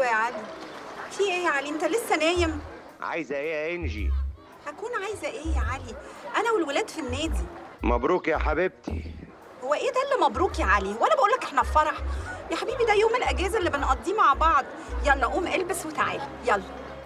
ايوه يا علي في ايه يا علي انت لسه نايم عايزه ايه يا انجي هكون عايزه ايه يا علي انا والولاد في النادي مبروك يا حبيبتي هو ايه ده اللي مبروك يا علي وانا بقول لك احنا في فرح يا حبيبي ده يوم الاجازه اللي بنقضيه مع بعض يلا قوم البس وتعالى يلا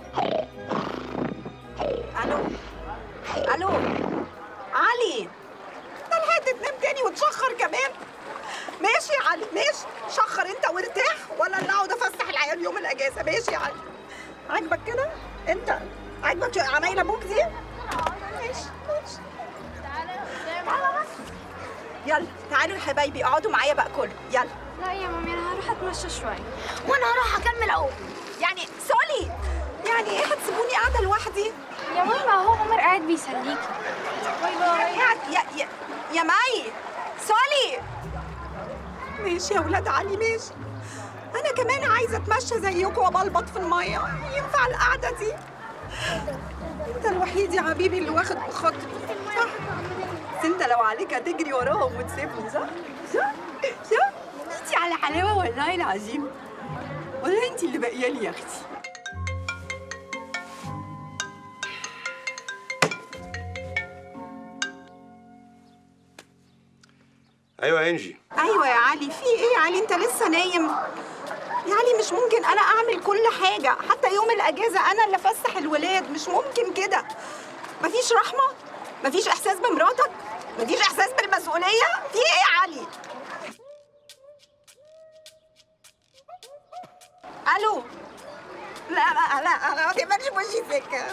الو الو علي ده لحقت تنام تاني وتشخر كمان ماشي يا علي ماشي شخر انت وارتاح ولا اللي اقعد افسح العيال يوم الاجازه ماشي يا علي عاجبك كده انت عاجبك عمايل ابوك دي ماشي ماشي تعالى بس. يلا تعالوا يا حبايبي اقعدوا معايا بقى كله يلا لا يا مامي انا هروح اتمشى شوي وانا هروح اكمل اهو يعني سولي يعني ايه هتسيبوني قاعده لوحدي يا ماما هو عمر قاعد بيسليكي باي باي يا يا يا, يا مي سولي ماشي يا ولاد علي ماشي انا كمان عايزه اتمشى زيكم وبلبط في الميه ينفع القعده دي انت الوحيد يا حبيبي اللي واخد بخاطري صح بس انت لو عليك هتجري وراهم وتسيبني صح صح صح انت على حلاوه والله العظيم والله انت اللي باقيه لي يا اختي ايوه يا انجي ايوه يا علي في ايه يا علي انت لسه نايم يا علي مش ممكن انا اعمل كل حاجه حتى يوم الاجازه انا اللي افسح الولاد مش ممكن كده مفيش رحمه مفيش احساس بمراتك مفيش احساس بالمسؤوليه في ايه يا علي الو لا لا لا انا ما تقبلش في وشي سكه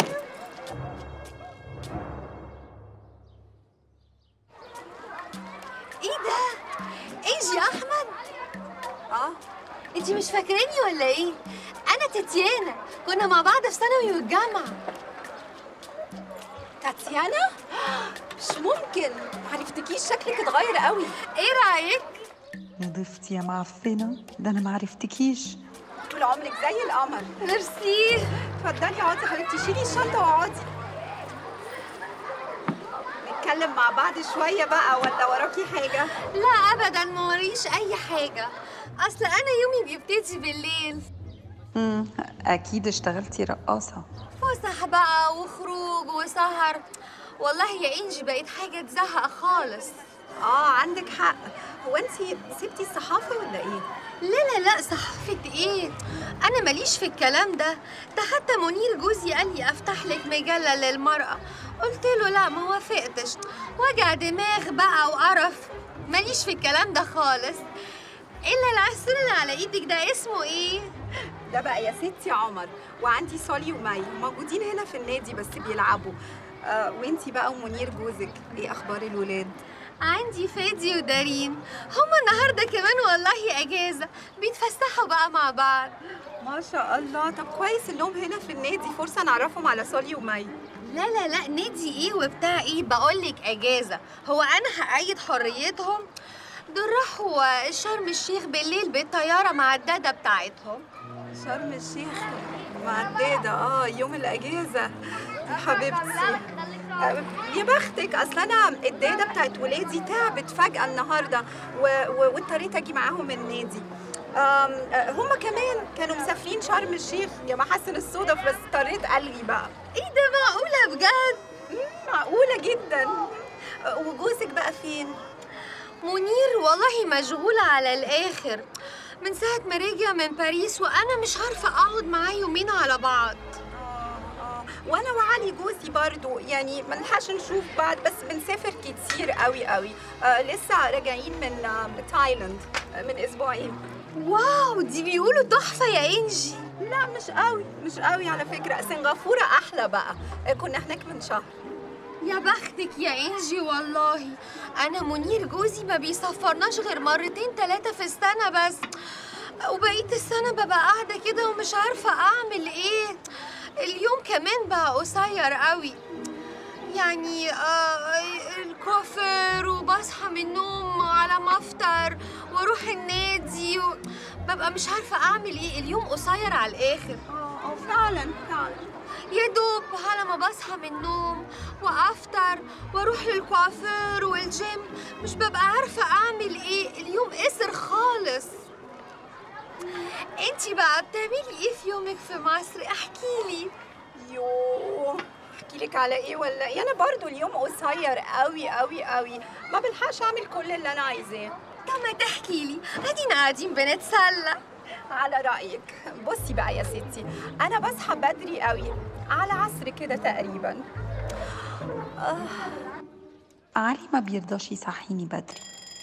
ايه ده؟ انجي احمد اه انتي مش فاكراني ولا ايه؟ انا تاتيانا كنا مع بعض في ثانوي والجامعه تاتيانا مش ممكن معرفتكيش شكلك اتغير قوي ايه رايك؟ يا ضيفتي يا معفنة ده أنا معرفتكيش طول عمرك زي القمر ميرسي اتفضلي اقعدي يا حبيبتي شيلي الشنطه واقعدي نتكلم مع بعض شويه بقى ولا وراكي حاجه لا ابدا ما وريش اي حاجه اصل انا يومي بيبتدي بالليل امم أكيد اشتغلتي رقاصة فسح بقى وخروج وسهر والله يا انجي بقت حاجه تزهق خالص اه عندك حق هو انت سبتي الصحافه ولا ايه لا لا لا صحافة ايه انا ماليش في الكلام ده ده حتى منير جوزي قال لي افتح لك مجلة للمرأة قلت له لا ما وافقتش وجع دماغ بقى وقرف ماليش في الكلام ده خالص الا العسل اللي على ايدك ده اسمه ايه ده بقى يا ستي عمر وعندي سولي ومي موجودين هنا في النادي بس بيلعبوا آه وانتي بقى ومنير جوزك ايه اخبار الولاد عندي فادي ودارين هما النهارده كمان والله اجازه بيتفسحوا بقى مع بعض ما شاء الله طب كويس انهم هنا في النادي فرصه نعرفهم على سولي ومي لا لا لا نادي ايه وبتاع ايه بقولك اجازه هو انا هأيد حريتهم دول راحوا شرم الشيخ بالليل بالطياره مع الداده بتاعتهم شرم الشيخ مع الدادة اه يوم الأجازة حبيبتي آه، يا بختك أصل أنا الدادة بتاعت ولادي تعبت فجأة النهاردة و... و... واضطريت أجي معاهم النادي آم، آه، هما كمان كانوا مسافرين شرم الشيخ يا محسن الصدف بس اضطريت ألغي بقى ايه ده معقوله بجد مم، معقولة جدا آه، وجوزك بقى فين؟ منير والله مشغوله على الاخر من ساعه ما رجع من باريس وانا مش عارفه اقعد معاه يومين على بعض آه، آه. وانا وعلي جوزي برضو يعني ما نلحقش نشوف بعض بس بنسافر كتير قوي قوي آه لسه راجعين من آه تايلاند آه من اسبوعين واو دي بيقولوا تحفه يا انجي لا مش قوي مش قوي على فكره سنغافوره احلى بقى آه كنا هناك من شهر يا بختك يا انجي والله انا منير جوزي ما بيسفرناش غير مرتين ثلاثه في السنه بس وبقيه السنه ببقى قاعده كده ومش عارفه اعمل ايه اليوم كمان بقى قصير قوي يعني آه الكوافير وبصحى من النوم على ما افطر واروح النادي و... ببقى مش عارفه اعمل ايه اليوم قصير على الاخر اه آه، فعلا فعلا يا دوب على ما بصحى من النوم وافطر واروح للكوافير والجيم مش ببقى عارفه اعمل ايه اليوم قصر خالص انتي بقى بتعملي ايه في يومك في مصر احكي لي يوه احكي لك على ايه ولا ايه انا برضو اليوم قصير قوي قوي قوي ما بلحقش اعمل كل اللي انا عايزاه طب ما تحكي لي ادينا قاعدين بنتسلى على رايك بصي بقى يا ستي انا بصحى بدري قوي على عصر كده تقريبا علي ما بيرضاش يصحيني بدري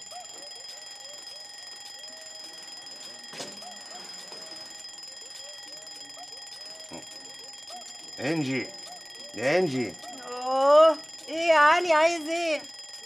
انجي يا انجي اوه ايه يا علي عايز ايه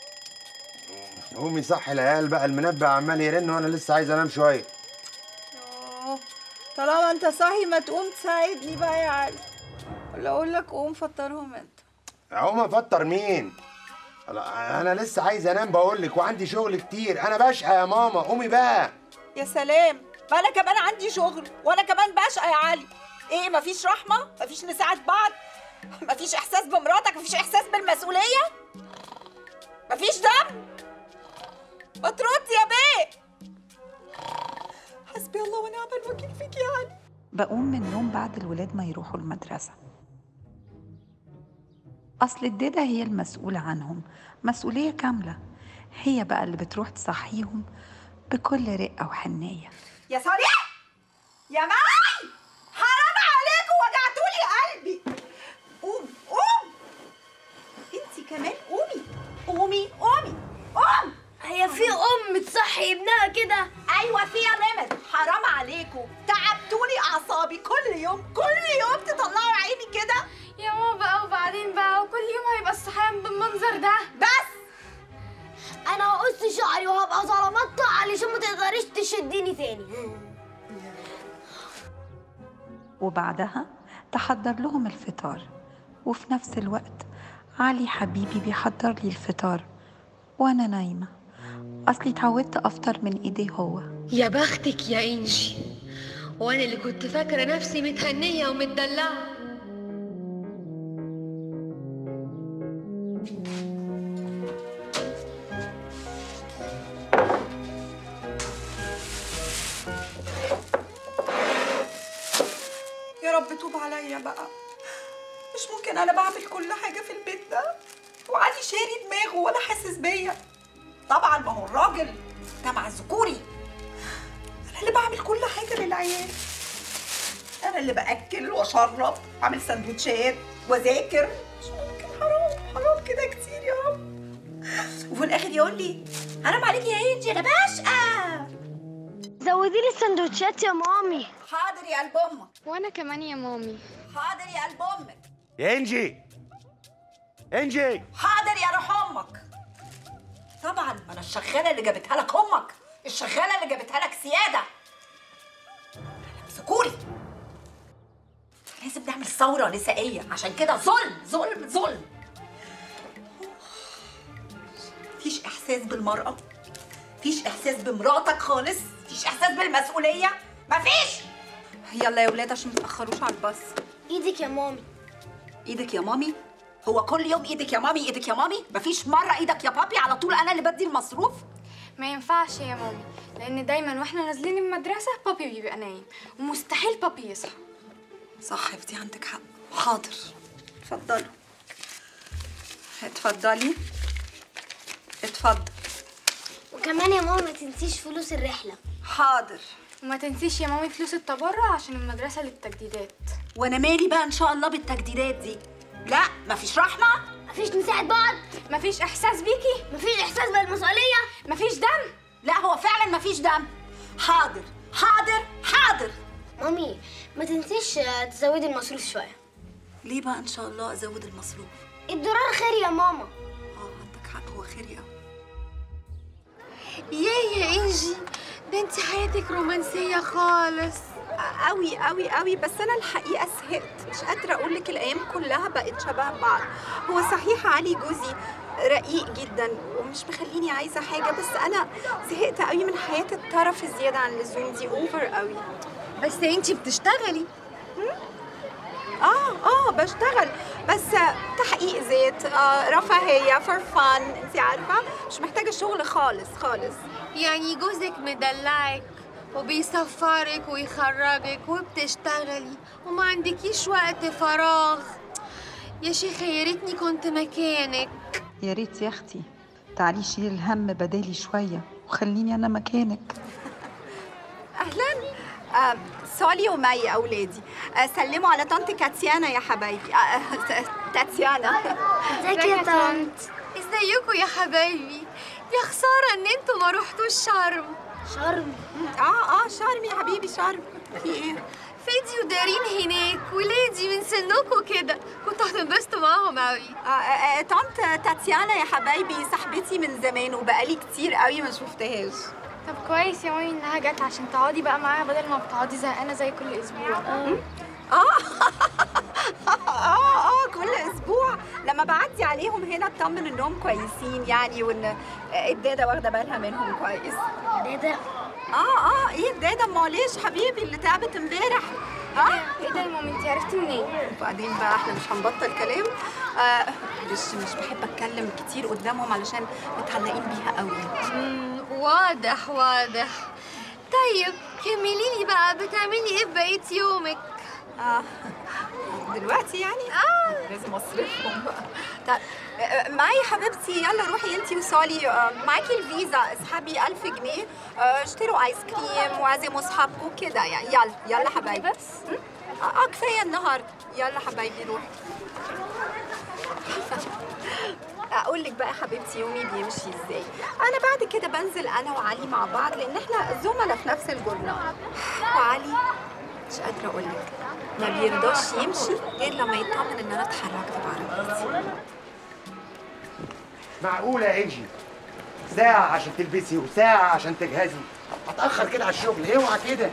قومي صحي العيال بقى المنبه عمال يرن وانا لسه عايز انام شويه أوه، طالما انت صاحي ما تقوم تساعدني بقى يا علي ولا اقول لك قوم فطرهم انت اقوم افطر مين لا، انا لسه عايز انام بقول لك وعندي شغل كتير انا بشقى يا ماما قومي بقى يا سلام ما انا كمان عندي شغل وانا كمان بشقى يا علي ايه مفيش رحمه مفيش نساعد بعض مفيش احساس بمراتك مفيش احساس بالمسؤوليه مفيش دم ما ترد يا بيه حسبي الله ونعم الوكيل فيك يا علي بقوم من النوم بعد الولاد ما يروحوا المدرسة أصل الدادة هي المسؤولة عنهم مسؤولية كاملة هي بقى اللي بتروح تصحيهم بكل رقة وحنية يا صالح يا معي حرام عليكم وجعتولي قلبي قوم قوم انت كمان قومي قومي قومي قوم هي في ام تصحي ابنها كده ايوه في يا نمر حرام عليكم تعبتولي اعصابي كل يوم كل يوم تطلعوا عيني كده يا ماما بقى وبعدين بقى وكل يوم هيبقى الصحيان بالمنظر ده بس انا هقص شعري وهبقى ظلمات علشان ما تقدريش تشديني تاني وبعدها تحضر لهم الفطار وفي نفس الوقت علي حبيبي بيحضر لي الفطار وأنا نايمة أصلي اتعودت أفطر من إيديه هو يا بختك يا انجي وانا اللي كنت فاكره نفسي متهنيه ومتدلعه يا رب توب عليا بقى مش ممكن انا بعمل كل حاجه في البيت ده وعلي شاري دماغه ولا حاسس بيا طبعا ما هو الراجل مع الذكوري انا اللي بعمل كل حاجه للعيال انا اللي باكل واشرب اعمل سندوتشات واذاكر مش ممكن حرام حرام كده كتير يا رب وفي الاخر يقول لي حرام عليكي يا انجي انا بشقى زودي لي السندوتشات يا مامي حاضر يا قلب امك وانا كمان يا مامي حاضر يا قلب امك يا انجي انجي حاضر يا روح امك طبعا ما انا الشغاله اللي جابتها لك امك الشغاله اللي جابتها لك سياده سكوري لازم نعمل ثوره نسائيه عشان كده ظلم ظلم ظلم مفيش احساس بالمراه مفيش احساس بمراتك خالص مفيش احساس بالمسؤوليه مفيش يلا يا ولاد عشان متاخروش على الباص ايدك يا مامي ايدك يا مامي هو كل يوم ايدك يا مامي ايدك يا مامي مفيش مره ايدك يا بابي على طول انا اللي بدي المصروف ما ينفعش يا مامي لان دايما واحنا نازلين المدرسه بابي بيبقى نايم ومستحيل بابي يصحى صح دي عندك حق حاضر اتفضلوا اتفضلي اتفضل وكمان يا ماما ما تنسيش فلوس الرحله حاضر وما تنسيش يا مامي فلوس التبرع عشان المدرسه للتجديدات وانا مالي بقى ان شاء الله بالتجديدات دي لا مفيش رحمه مفيش نساعد بعض مفيش احساس بيكي مفيش احساس بالمسؤوليه مفيش دم لا هو فعلا مفيش دم حاضر حاضر حاضر مامي ما تنسيش آه، تزودي المصروف شويه ليه بقى ان شاء الله ازود المصروف الدولار خير يا ماما اه عندك حق هو خير قوي يا يا انجي ده انت حياتك رومانسيه خالص قوي قوي قوي بس انا الحقيقه زهقت مش قادره اقول لك الايام كلها بقت شبه بعض هو صحيح علي جوزي رقيق جدا ومش مخليني عايزه حاجه بس انا زهقت قوي من حياه الطرف الزياده عن اللزوم دي اوفر قوي بس انت بتشتغلي اه اه بشتغل بس تحقيق ذات آه رفاهيه فور فان انت عارفه مش محتاجه شغل خالص خالص يعني جوزك مدلعك وبيسفرك ويخرجك وبتشتغلي وما عندكيش وقت فراغ يا شيخة يا ريتني كنت مكانك يا ريت يا اختي تعالي شيل الهم بدالي شويه وخليني انا مكانك اهلا آه سولي ومي اولادي آه سلموا على طنط كاتيانا يا حبايبي آه آه تاتيانا ازيك يا طنط ازيكم يا حبايبي يا خسارة ان انتوا ما رحتوش شرم شرم اه اه شرم يا حبيبي شرم في ايه فادي ودارين هناك ولادي من سنكم كده كنتوا هتنبسطوا معاهم قوي آه آه آه، طنط تاتيانا يا حبايبي صاحبتي من زمان وبقالي كتير قوي ما شفتهاش طب كويس يا مامي انها جت عشان تقعدي بقى معاها بدل ما بتقعدي زهقانه زي كل اسبوع اه اه كل اسبوع لما بعدي عليهم هنا اطمن انهم كويسين يعني وان الداده واخده بالها منهم كويس ده ده اه اه ايه الداده معلش حبيبي اللي تعبت امبارح اه ايه ده يا مامي انت عرفتي منين وبعدين بقى احنا مش هنبطل كلام آه مش مش بحب اتكلم كتير قدامهم علشان متعلقين بيها قوي مم، واضح واضح طيب كملي لي بقى بتعملي ايه في بقية يومك اه دلوقتي يعني اه لازم اصرفهم بقى طيب آه، معايا حبيبتي يلا روحي انتي وسولي آه، معاكي الفيزا اسحبي 1000 جنيه آه، اشتروا ايس كريم وعزموا اصحابكم كده يعني يلا يلا حبايبي بس اه آه، كفايه النهارده يلا حبايبي روحي اقول لك بقى حبيبتي يومي بيمشي ازاي انا بعد كده بنزل انا وعلي مع بعض لان احنا زملاء في نفس الجورنال وعلي مش قادره اقول لك ما بيرضاش يمشي غير لما يطمن ان انا اتحركت بعربيتي معقولة يا انجي ساعة عشان تلبسي وساعة عشان تجهزي هتأخر كده على الشغل اوعى كده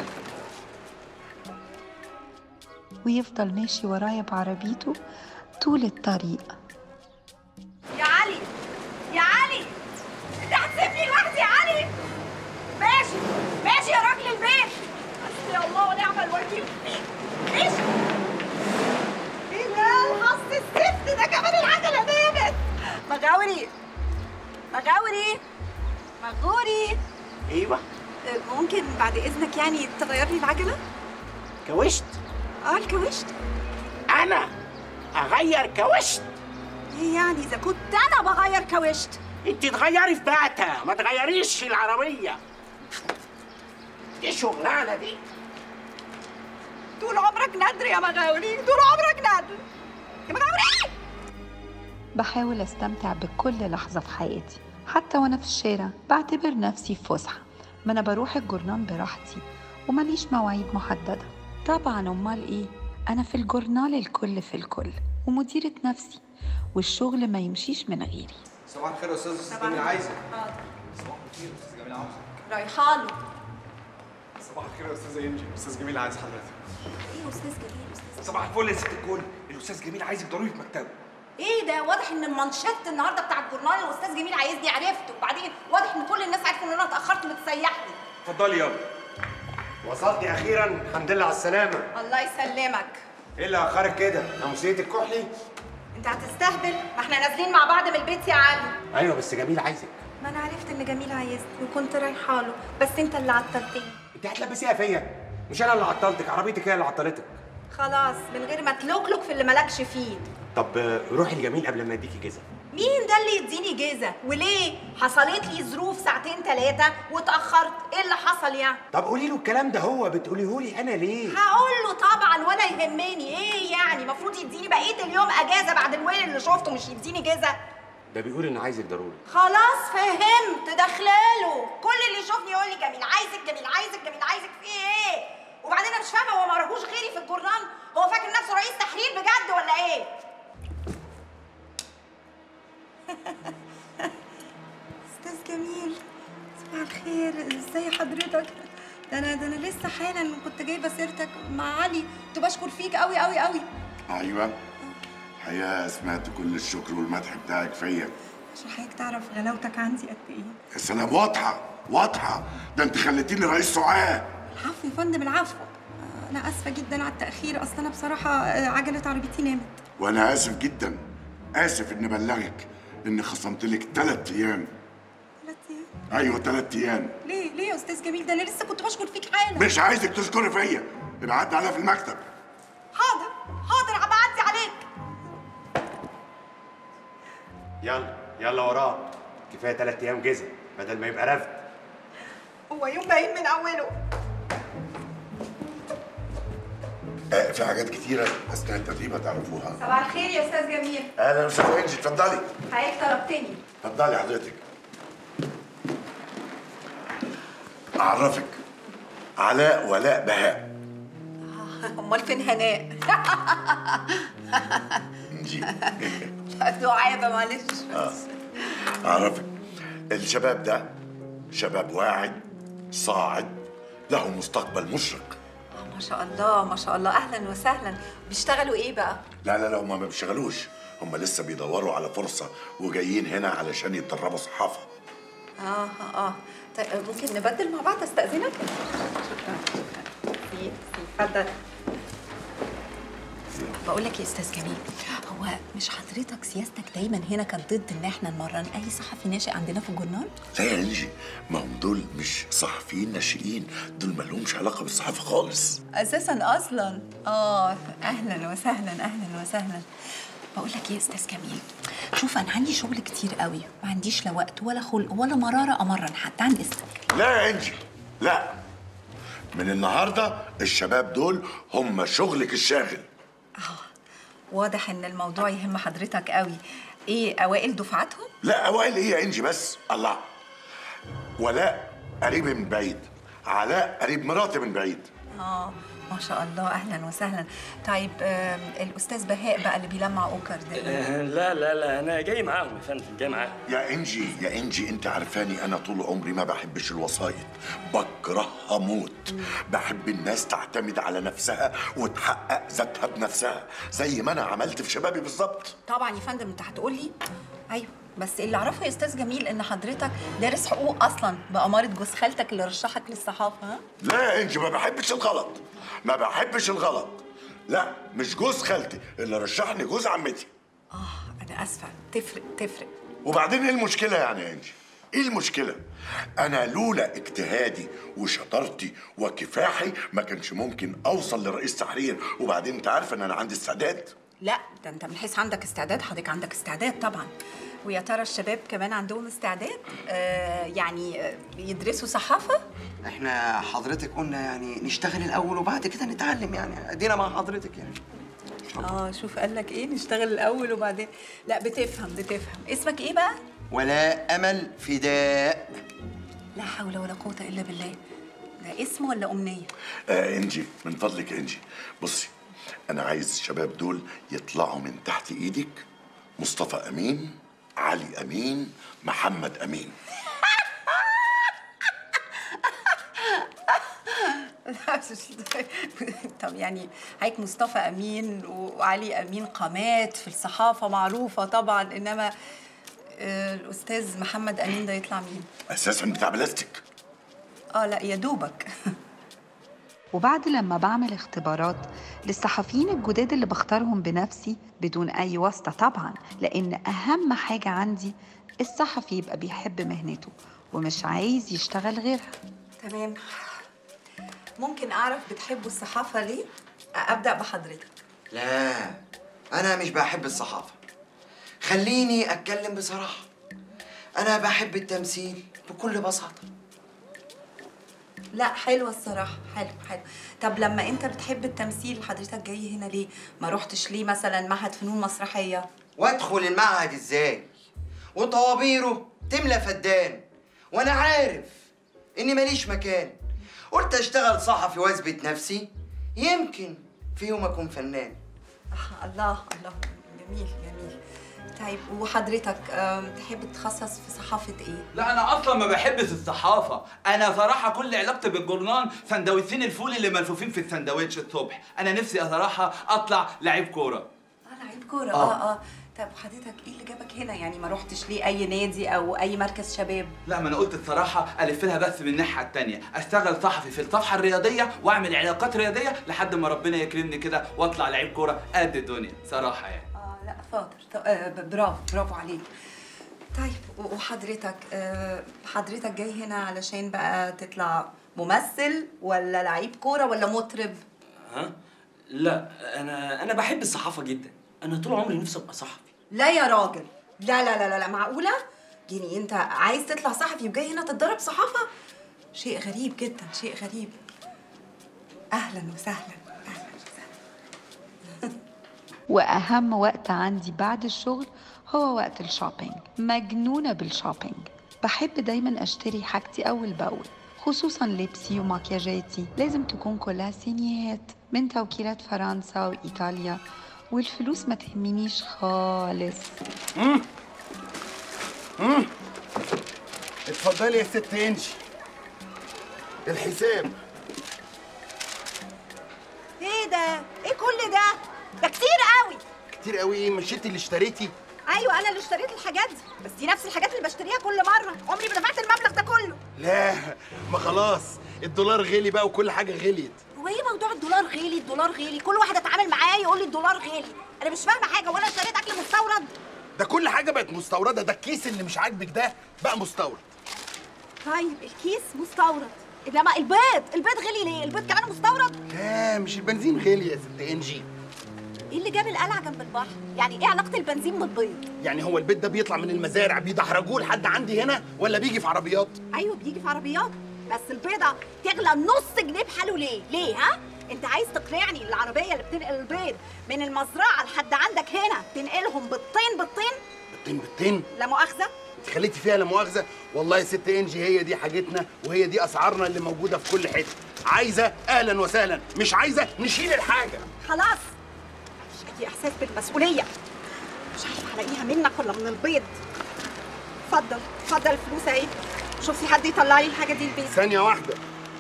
ويفضل ماشي ورايا بعربيته طول الطريق يا علي يا علي انت هتسيبني لوحدي يا علي ماشي ماشي يا راجل البيت حسبي الله ونعم الوكيل فيك ماشي ايه ده الحظ الزفت ده كمان العجله نامت مغاوري مغاوري مغوري ايوه آه، ممكن بعد اذنك يعني تغير لي العجله كوشت اه الكاوشت انا اغير كوشت ايه يعني اذا كنت انا بغير كاوشت انت تغيري في بعتها ما تغيريش في العربيه دي شغلانه دي طول عمرك ندر يا مغاوري طول عمرك ندر يا مغاوري بحاول استمتع بكل لحظة في حياتي حتى وانا في الشارع بعتبر نفسي في فسحة ما انا بروح الجورنال براحتي ومليش مواعيد محددة طبعا امال ايه انا في الجورنال الكل في الكل ومديرة نفسي والشغل ما يمشيش من غيري صباح الخير يا استاذ استاذ جميل عايزك صباح الخير يا استاذ جميل عاوزك رايحاله صباح الخير يا استاذ انجي استاذ جميل عايز حضرتك ايه استاذ جميل استاذ صباح الفل يا ست الكل الاستاذ جميل عايزك ضروري في مكتبه ايه ده واضح ان المانشيت النهارده بتاع الجورنال الاستاذ جميل عايزني عرفته وبعدين واضح ان كل الناس عرفوا ان انا اتاخرت وتسيحني اتفضلي يابا وصلتي أخيرا الحمد لله على السلامة الله يسلمك ايه اللي أخرك كده؟ ناموسية الكحلي؟ انت هتستهبل ما احنا نازلين مع بعض من البيت يا علي أيوه بس جميل عايزك ما انا عرفت ان جميل عايزني وكنت رايحه له بس انت اللي عطلتني انت هتلبسيها فيا مش انا اللي عطلتك عربيتك هي اللي عطلتك خلاص من غير ما تلوكلك في اللي مالكش فيه طب آه، روحي لجميل قبل ما اديكي جزء مين ده اللي يديني جيزه وليه حصلت لي ظروف ساعتين ثلاثه واتاخرت ايه اللي حصل يعني طب قولي له الكلام ده هو بتقوليه لي انا ليه هقول له طبعا ولا يهمني ايه يعني المفروض يديني بقيه اليوم اجازه بعد الويل اللي شفته مش يديني جزء ده بيقول ان عايزك ضروري خلاص فهمت داخلاله كل اللي يشوفني يقول لي جميل عايزك جميل عايزك جميل عايزك في ايه وبعدين انا مش فاهمه هو ما راهوش غيري في الجورنال هو فاكر نفسه رئيس تحرير بجد ولا ايه استاذ جميل صباح الخير ازاي حضرتك ده انا ده انا لسه حالا كنت جايبه سيرتك مع علي كنت بشكر فيك قوي قوي قوي ايوه الحقيقه سمعت كل الشكر والمدح بتاعك فيا عشان حضرتك تعرف غلاوتك عندي قد ايه يا سلام واضحه واضحه ده انت خليتيني رئيس سعاه العفو يا فندم العفو آه، انا اسفه جدا على التاخير اصل انا بصراحه آه، عجله عربيتي نامت وانا اسف جدا اسف اني بلغك اني خصمت لك ثلاث ايام ثلاث ايام ايوه ثلاث ايام ليه ليه يا استاذ جميل ده انا لسه كنت بشكر فيك حالا مش عايزك تشكري فيا ابعت عليها في المكتب حاضر حاضر هبعدي عليك يلا يلا وراه كفايه ثلاث ايام جزء بدل ما يبقى رفد هو يوم باين من اوله آه في حاجات كتيره اثناء التدريب هتعرفوها صباح الخير يا استاذ جميل اهلا استاذه انجي اتفضلي حضرتك طلبتني اتفضلي حضرتك اعرفك علاء ولاء بهاء امال فين هناء انجي دعابه معلش اعرفك الشباب ده شباب واعد صاعد له مستقبل مشرق ما شاء الله ما شاء الله اهلا وسهلا بيشتغلوا ايه بقى لا لا لا هم ما بيشتغلوش هم لسه بيدوروا على فرصة وجايين هنا علشان يتدربوا صحافة اه اه طيب ممكن نبدل مع بعض استاذنك شكرا شكرا في في اتفضل بقول لك يا استاذ جميل هو مش حضرتك سياستك دايما هنا كانت ضد ان احنا نمرن اي صحفي ناشئ عندنا في الجورنال لا يا انجي ما هم دول مش صحفيين ناشئين دول ما لهمش علاقة بالصحافة خالص اساسا اصلا اه اهلا وسهلا اهلا وسهلا بقول لك ايه يا استاذ جميل شوف انا عندي شغل كتير قوي ما عنديش لا وقت ولا خلق ولا مراره امرن حد عن اذنك لا يا انجي لا من النهاردة الشباب دول هم شغلك الشاغل واضح ان الموضوع يهم حضرتك قوي ايه اوائل دفعاتهم لا اوائل ايه يا انجي بس الله ولاء قريب من بعيد علاء قريب مراتي من بعيد اه ما شاء الله اهلا وسهلا طيب آم، الاستاذ بهاء بقى اللي بيلمع اوكر ده آه، لا لا لا انا جاي معاهم يا فندم جاي معاهم يا انجي يا انجي انت عارفاني انا طول عمري ما بحبش الوسايط بكرهها موت بحب الناس تعتمد على نفسها وتحقق ذاتها بنفسها زي ما انا عملت في شبابي بالظبط طبعا يا فندم انت هتقول لي ايوه بس اللي اعرفه يا استاذ جميل ان حضرتك دارس حقوق اصلا باماره جوز خالتك اللي رشحك للصحافه ها لا يا انجي ما بحبش الغلط ما بحبش الغلط لا مش جوز خالتي اللي رشحني جوز عمتي انا اسفه تفرق تفرق وبعدين ايه المشكله يعني يا انجي ايه المشكله انا لولا اجتهادي وشطارتي وكفاحي ما كانش ممكن اوصل لرئيس تحرير وبعدين انت عارفه ان انا عندي استعداد لا ده انت من حيث عندك استعداد حضرتك عندك استعداد طبعا ويا ترى الشباب كمان عندهم استعداد آه يعني آه يدرسوا صحافه احنا حضرتك قلنا يعني نشتغل الاول وبعد كده نتعلم يعني ادينا مع حضرتك يعني اه شوف قال لك ايه نشتغل الاول وبعدين لا بتفهم بتفهم اسمك ايه بقى ولا امل فداء لا حول ولا قوه الا بالله ده اسم ولا امنيه آه انجي من فضلك يا انجي بصي انا عايز الشباب دول يطلعوا من تحت ايدك مصطفى امين علي امين محمد امين طب يعني هيك مصطفى امين وعلي امين قامات في الصحافه معروفه طبعا انما آه، الاستاذ محمد امين ده يطلع مين اساسا بتاع بلاستيك اه لا يا دوبك وبعد لما بعمل اختبارات للصحفيين الجداد اللي بختارهم بنفسي بدون أي واسطة طبعا لأن أهم حاجة عندي الصحفي يبقى بيحب مهنته ومش عايز يشتغل غيرها تمام ممكن اعرف بتحبوا الصحافه ليه ابدا بحضرتك لا انا مش بحب الصحافه خليني اتكلم بصراحه انا بحب التمثيل بكل بساطه لا حلوه الصراحه حلو حلو طب لما انت بتحب التمثيل حضرتك جاي هنا ليه ما روحتش ليه مثلا معهد فنون مسرحيه وادخل المعهد ازاي وطوابيره تملى فدان وانا عارف اني ماليش مكان قلت اشتغل صحفي واثبت نفسي يمكن في يوم اكون فنان آه الله الله جميل جميل طيب وحضرتك آم، تحب تتخصص في صحافه ايه لا انا اصلا ما بحبش الصحافه انا صراحه كل علاقتي بالجورنال سندوتشين الفول اللي ملفوفين في السندوتش الصبح انا نفسي صراحه اطلع لعيب كوره اه لعيب كوره آه. اه اه طب حضرتك ايه اللي جابك هنا يعني ما روحتش ليه اي نادي او اي مركز شباب لا ما انا قلت الصراحه الف لها بس من الناحيه التانية اشتغل صحفي في الصفحه الرياضيه واعمل علاقات رياضيه لحد ما ربنا يكرمني كده واطلع لعيب كوره قد الدنيا صراحه يعني اه لا فاضل ط- آه ب- برافو برافو عليك طيب و- وحضرتك آه، حضرتك جاي هنا علشان بقى تطلع ممثل ولا لعيب كوره ولا مطرب ها لا انا انا بحب الصحافه جدا انا طول عمري نفسي ابقى صحفي لا يا راجل لا لا لا لا, لا. معقوله يعني انت عايز تطلع صحفي وجاي هنا تتدرب صحافه شيء غريب جدا شيء غريب اهلا وسهلا وأهم وقت عندي بعد الشغل هو وقت الشوبينج مجنونة بالشوبينج بحب دايما أشتري حاجتي أول بأول خصوصا لبسي ومكياجاتي لازم تكون كلها سينيهات من توكيلات فرنسا وإيطاليا والفلوس ما تهمنيش خالص امم امم اتفضلي يا ست انجي الحساب ايه ده ايه كل ده ده كتير قوي كتير قوي ايه مش انت اللي اشتريتي ايوه انا اللي اشتريت الحاجات دي بس دي نفس الحاجات اللي بشتريها كل مره عمري ما دفعت المبلغ ده كله لا ما خلاص الدولار غلي بقى وكل حاجه غليت هو ايه موضوع الدولار غالي الدولار غالي كل واحد اتعامل معاه يقول لي الدولار غالي انا مش فاهمه حاجه وانا اشتريت اكل مستورد ده كل حاجه بقت مستورده ده الكيس اللي مش عاجبك ده بقى مستورد طيب الكيس مستورد انما البيض البيض غالي ليه البيض كمان مستورد لا مش البنزين غالي يا ست انجي ايه اللي جاب القلعه جنب البحر يعني ايه علاقه البنزين بالبيض يعني هو البيت ده بيطلع من المزارع بيدحرجوه لحد عندي هنا ولا بيجي في عربيات ايوه بيجي في عربيات بس البيضه تغلى نص جنيه بحاله ليه ليه ها انت عايز تقنعني إن العربيه اللي بتنقل البيض من المزرعه لحد عندك هنا تنقلهم بالطين بالطين بالطين بالطين لا مؤاخذه انت خليتي فيها لا مؤاخذه والله يا ست انجي هي دي حاجتنا وهي دي اسعارنا اللي موجوده في كل حته عايزه اهلا وسهلا مش عايزه نشيل الحاجه خلاص مش اي احساس بالمسؤوليه مش عارفه الاقيها منك ولا من البيض اتفضل اتفضل الفلوس اهي شوفي حد يطلع لي الحاجه دي البيت ثانيه واحده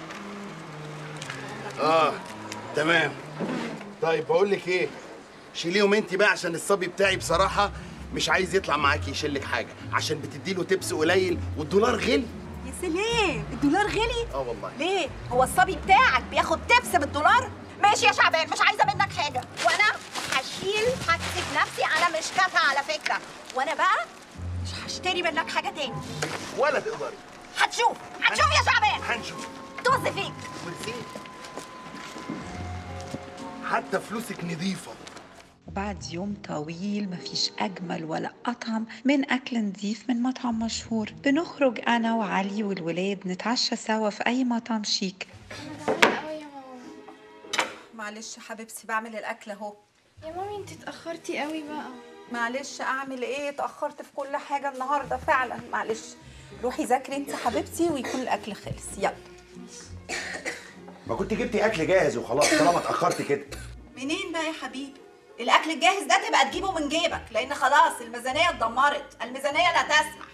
اه تمام طيب بقول لك ايه شيليهم انت بقى عشان الصبي بتاعي بصراحه مش عايز يطلع معاكي يشيلك حاجه عشان بتدي له تبس قليل والدولار غلي يا سلام الدولار غلي اه والله ليه هو الصبي بتاعك بياخد تبس بالدولار ماشي يا شعبان مش عايزه منك حاجه وانا هشيل حاجتي بنفسي انا مش كافيه على فكره وانا بقى مش هشتري منك حاجه تاني ولا تقدري هتشوف هتشوف يا شعبان هنشوف طز فيك ميرسي حتى فلوسك نظيفه وبعد يوم طويل مفيش أجمل ولا أطعم من أكل نضيف من مطعم مشهور بنخرج أنا وعلي والولاد نتعشى سوا في أي مطعم شيك معلش حبيبتي بعمل الاكل اهو يا مامي انت اتاخرتي قوي بقى معلش اعمل ايه اتاخرت في كل حاجه النهارده فعلا معلش روحي ذاكري انت حبيبتي ويكون الاكل خلص يلا ما كنت جبتي اكل جاهز وخلاص طالما اتاخرت كده منين بقى يا حبيبي الاكل الجاهز ده تبقى تجيبه من جيبك لان خلاص الميزانيه اتدمرت الميزانيه لا تسمح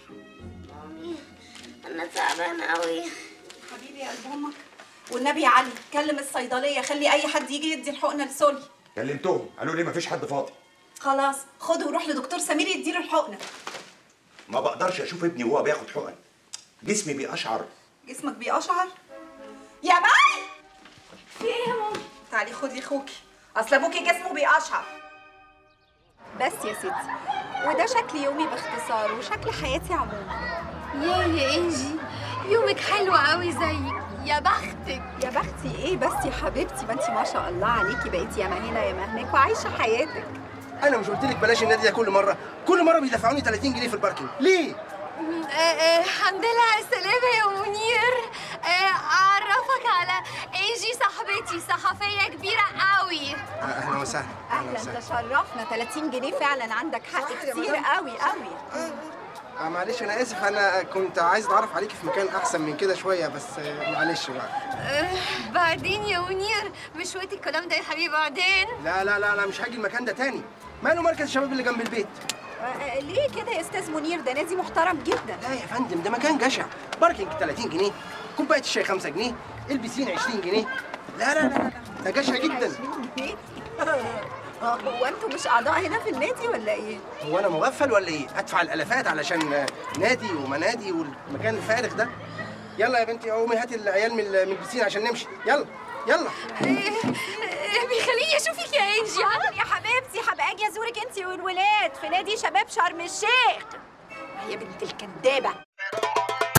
انا تعبانه قوي حبيبي يا قلب امك والنبي يا علي كلم الصيدليه خلي اي حد يجي يدي الحقنه لسولي كلمتهم قالوا لي مفيش حد فاضي خلاص خده وروح لدكتور سمير يديله الحقنه ما بقدرش اشوف ابني وهو بياخد حقن جسمي بيقشعر جسمك بيقشعر يا ماي في ايه يا ماما تعالي خدي اخوكي اصل ابوكي جسمه بيقشعر بس يا ستي وده شكل يومي باختصار وشكل حياتي عموما يا يا انجي يومك حلو قوي زيك يا بختك يا بختي ايه بس يا حبيبتي ما انت ما شاء الله عليكي بقيتي يا ما هنا يا ما هناك وعايشه حياتك انا مش قلت لك بلاش النادي ده كل مره كل مره بيدفعوني 30 جنيه في الباركينج ليه آه، آه، الحمد لله على السلامة يا منير آه، أعرفك على إيجي صاحبتي صحفية كبيرة قوي اهلا وسهلا اهلا اهلا وسهلا تشرفنا 30 جنيه فعلا عندك حق صح يا كتير مدام. قوي قوي آه معلش انا اسف انا كنت عايز اتعرف عليكي في مكان احسن من كده شويه بس آه، معلش بقى آه، بعدين يا منير مش وقت الكلام ده يا حبيبي بعدين لا لا لا لا مش هاجي المكان ده تاني ماله مركز الشباب اللي جنب البيت آه، ليه كده يا استاذ منير ده نادي محترم جدا لا يا فندم ده مكان جشع باركينج 30 جنيه كوبايه الشاي 5 جنيه البسين 20 جنيه لا لا لا لا ده جشع جدا آه، هو انتوا مش اعضاء هنا في النادي ولا ايه؟ هو انا مغفل ولا ايه ادفع الالافات علشان آه، نادي ومنادي والمكان الفارغ ده يلا يا بنتي قومي هاتي العيال من ال- من البسين عشان نمشي يلا يلا آه، بيخليني أشوفك يا إنجي ها يا حبيبتي هبقى اجي ازورك انت والولاد في نادي شباب شرم الشيخ يا بنت الكدابه